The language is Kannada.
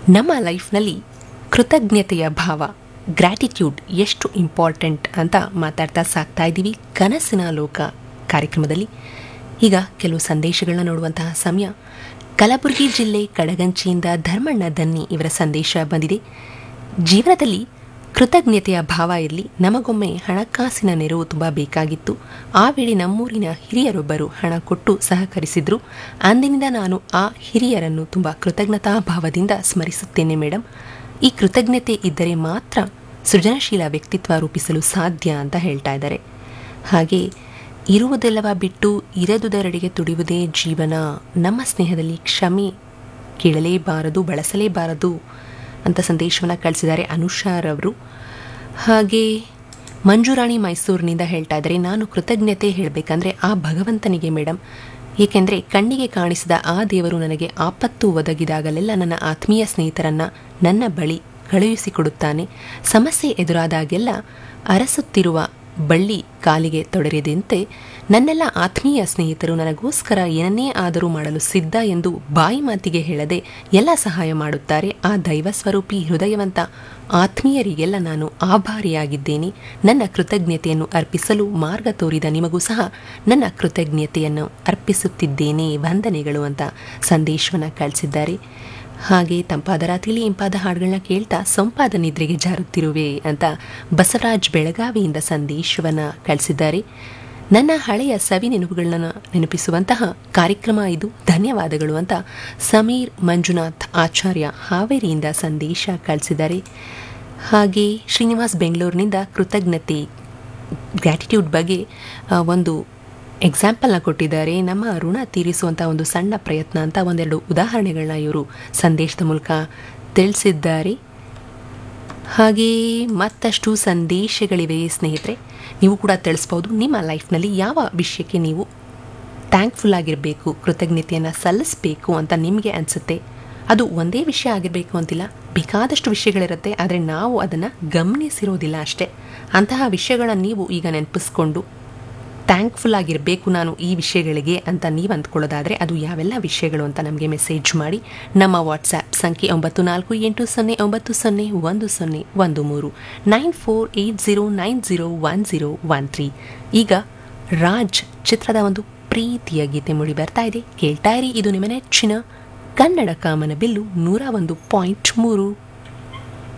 ನಮ್ಮ ಲೈಫ್ನಲ್ಲಿ ಕೃತಜ್ಞತೆಯ ಭಾವ ಗ್ರ್ಯಾಟಿಟ್ಯೂಡ್ ಎಷ್ಟು ಇಂಪಾರ್ಟೆಂಟ್ ಅಂತ ಮಾತಾಡ್ತಾ ಸಾಕ್ತಾ ಇದ್ದೀವಿ ಕನಸಿನ ಲೋಕ ಕಾರ್ಯಕ್ರಮದಲ್ಲಿ ಈಗ ಕೆಲವು ಸಂದೇಶಗಳನ್ನ ನೋಡುವಂತಹ ಸಮಯ ಕಲಬುರಗಿ ಜಿಲ್ಲೆ ಕಡಗಂಚಿಯಿಂದ ಧರ್ಮಣ್ಣ ದನ್ನಿ ಇವರ ಸಂದೇಶ ಬಂದಿದೆ ಜೀವನದಲ್ಲಿ ಕೃತಜ್ಞತೆಯ ಭಾವ ಇರಲಿ ನಮಗೊಮ್ಮೆ ಹಣಕಾಸಿನ ನೆರವು ತುಂಬ ಬೇಕಾಗಿತ್ತು ಆ ವೇಳೆ ನಮ್ಮೂರಿನ ಹಿರಿಯರೊಬ್ಬರು ಹಣ ಕೊಟ್ಟು ಸಹಕರಿಸಿದ್ರು ಅಂದಿನಿಂದ ನಾನು ಆ ಹಿರಿಯರನ್ನು ತುಂಬ ಕೃತಜ್ಞತಾ ಭಾವದಿಂದ ಸ್ಮರಿಸುತ್ತೇನೆ ಮೇಡಮ್ ಈ ಕೃತಜ್ಞತೆ ಇದ್ದರೆ ಮಾತ್ರ ಸೃಜನಶೀಲ ವ್ಯಕ್ತಿತ್ವ ರೂಪಿಸಲು ಸಾಧ್ಯ ಅಂತ ಹೇಳ್ತಾ ಇದ್ದಾರೆ ಹಾಗೆ ಇರುವುದೆಲ್ಲವ ಬಿಟ್ಟು ಇರದುದರೆಡೆಗೆ ತುಡಿಯುವುದೇ ಜೀವನ ನಮ್ಮ ಸ್ನೇಹದಲ್ಲಿ ಕ್ಷಮೆ ಕೇಳಲೇಬಾರದು ಬಳಸಲೇಬಾರದು ಅಂತ ಸಂದೇಶವನ್ನು ಕಳಿಸಿದ್ದಾರೆ ಅನುಷಾರವರು ಹಾಗೆ ಮಂಜುರಾಣಿ ಮೈಸೂರಿನಿಂದ ಹೇಳ್ತಾ ಇದ್ದಾರೆ ನಾನು ಕೃತಜ್ಞತೆ ಹೇಳಬೇಕಂದ್ರೆ ಆ ಭಗವಂತನಿಗೆ ಮೇಡಮ್ ಏಕೆಂದರೆ ಕಣ್ಣಿಗೆ ಕಾಣಿಸಿದ ಆ ದೇವರು ನನಗೆ ಆಪತ್ತು ಒದಗಿದಾಗಲೆಲ್ಲ ನನ್ನ ಆತ್ಮೀಯ ಸ್ನೇಹಿತರನ್ನ ನನ್ನ ಬಳಿ ಕಳುಹಿಸಿಕೊಡುತ್ತಾನೆ ಸಮಸ್ಯೆ ಎದುರಾದಾಗೆಲ್ಲ ಅರಸುತ್ತಿರುವ ಬಳ್ಳಿ ಕಾಲಿಗೆ ತೊಡರಿದಂತೆ ನನ್ನೆಲ್ಲ ಆತ್ಮೀಯ ಸ್ನೇಹಿತರು ನನಗೋಸ್ಕರ ಏನನ್ನೇ ಆದರೂ ಮಾಡಲು ಸಿದ್ಧ ಎಂದು ಬಾಯಿ ಮಾತಿಗೆ ಹೇಳದೆ ಎಲ್ಲ ಸಹಾಯ ಮಾಡುತ್ತಾರೆ ಆ ದೈವ ಸ್ವರೂಪಿ ಹೃದಯವಂತ ಆತ್ಮೀಯರಿಗೆಲ್ಲ ನಾನು ಆಭಾರಿಯಾಗಿದ್ದೇನೆ ನನ್ನ ಕೃತಜ್ಞತೆಯನ್ನು ಅರ್ಪಿಸಲು ಮಾರ್ಗ ತೋರಿದ ನಿಮಗೂ ಸಹ ನನ್ನ ಕೃತಜ್ಞತೆಯನ್ನು ಅರ್ಪಿಸುತ್ತಿದ್ದೇನೆ ವಂದನೆಗಳು ಅಂತ ಸಂದೇಶವನ್ನು ಕಳಿಸಿದ್ದಾರೆ ಹಾಗೆ ತಂಪಾದ ರಾತ್ರಿಲಿ ಇಂಪಾದ ಹಾಡುಗಳನ್ನ ಕೇಳ್ತಾ ಸೊಂಪಾದ ನಿದ್ರೆಗೆ ಜಾರುತ್ತಿರುವೆ ಅಂತ ಬಸವರಾಜ್ ಬೆಳಗಾವಿಯಿಂದ ಸಂದೇಶವನ್ನು ಕಳಿಸಿದ್ದಾರೆ ನನ್ನ ಹಳೆಯ ಸವಿ ನೆನಪುಗಳನ್ನ ನೆನಪಿಸುವಂತಹ ಕಾರ್ಯಕ್ರಮ ಇದು ಧನ್ಯವಾದಗಳು ಅಂತ ಸಮೀರ್ ಮಂಜುನಾಥ್ ಆಚಾರ್ಯ ಹಾವೇರಿಯಿಂದ ಸಂದೇಶ ಕಳಿಸಿದ್ದಾರೆ ಹಾಗೆ ಶ್ರೀನಿವಾಸ್ ಬೆಂಗಳೂರಿನಿಂದ ಕೃತಜ್ಞತೆ ಗ್ರ್ಯಾಟಿಟ್ಯೂಡ್ ಬಗ್ಗೆ ಆ, ಒಂದು ಎಕ್ಸಾಂಪಲ್ನ ಕೊಟ್ಟಿದ್ದಾರೆ ನಮ್ಮ ಋಣ ತೀರಿಸುವಂಥ ಒಂದು ಸಣ್ಣ ಪ್ರಯತ್ನ ಅಂತ ಒಂದೆರಡು ಉದಾಹರಣೆಗಳನ್ನ ಇವರು ಸಂದೇಶದ ಮೂಲಕ ತಿಳಿಸಿದ್ದಾರೆ ಹಾಗೆಯೇ ಮತ್ತಷ್ಟು ಸಂದೇಶಗಳಿವೆ ಸ್ನೇಹಿತರೆ ನೀವು ಕೂಡ ತಿಳಿಸ್ಬೋದು ನಿಮ್ಮ ಲೈಫ್ನಲ್ಲಿ ಯಾವ ವಿಷಯಕ್ಕೆ ನೀವು ಥ್ಯಾಂಕ್ಫುಲ್ ಆಗಿರಬೇಕು ಕೃತಜ್ಞತೆಯನ್ನು ಸಲ್ಲಿಸಬೇಕು ಅಂತ ನಿಮಗೆ ಅನಿಸುತ್ತೆ ಅದು ಒಂದೇ ವಿಷಯ ಆಗಿರಬೇಕು ಅಂತಿಲ್ಲ ಬೇಕಾದಷ್ಟು ವಿಷಯಗಳಿರುತ್ತೆ ಆದರೆ ನಾವು ಅದನ್ನು ಗಮನಿಸಿರೋದಿಲ್ಲ ಅಷ್ಟೇ ಅಂತಹ ವಿಷಯಗಳನ್ನು ನೀವು ಈಗ ನೆನಪಿಸ್ಕೊಂಡು ಥ್ಯಾಂಕ್ಫುಲ್ ಆಗಿರಬೇಕು ನಾನು ಈ ವಿಷಯಗಳಿಗೆ ಅಂತ ನೀವು ಅಂದ್ಕೊಳ್ಳೋದಾದರೆ ಅದು ಯಾವೆಲ್ಲ ವಿಷಯಗಳು ಅಂತ ನಮಗೆ ಮೆಸೇಜ್ ಮಾಡಿ ನಮ್ಮ ವಾಟ್ಸ್ಆ್ಯಪ್ ಸಂಖ್ಯೆ ಒಂಬತ್ತು ನಾಲ್ಕು ಎಂಟು ಸೊನ್ನೆ ಒಂಬತ್ತು ಸೊನ್ನೆ ಒಂದು ಸೊನ್ನೆ ಒಂದು ಮೂರು nine four eight zero nine zero one zero one three ಈಗ ರಾಜ್ ಚಿತ್ರದ ಒಂದು ಪ್ರೀತಿಯ ಗೀತೆ ಮೂಡಿ ಬರ್ತಾ ಇದೆ ಕೇಳ್ತಾ ಇರಿ ಇದು ನಿಮ್ಮ ನೆಚ್ಚಿನ ಕನ್ನಡ ಕಾಮನ ಬಿಲ್ಲು ನೂರ ಒಂದು ಪಾಯಿಂಟ್ ಮೂರು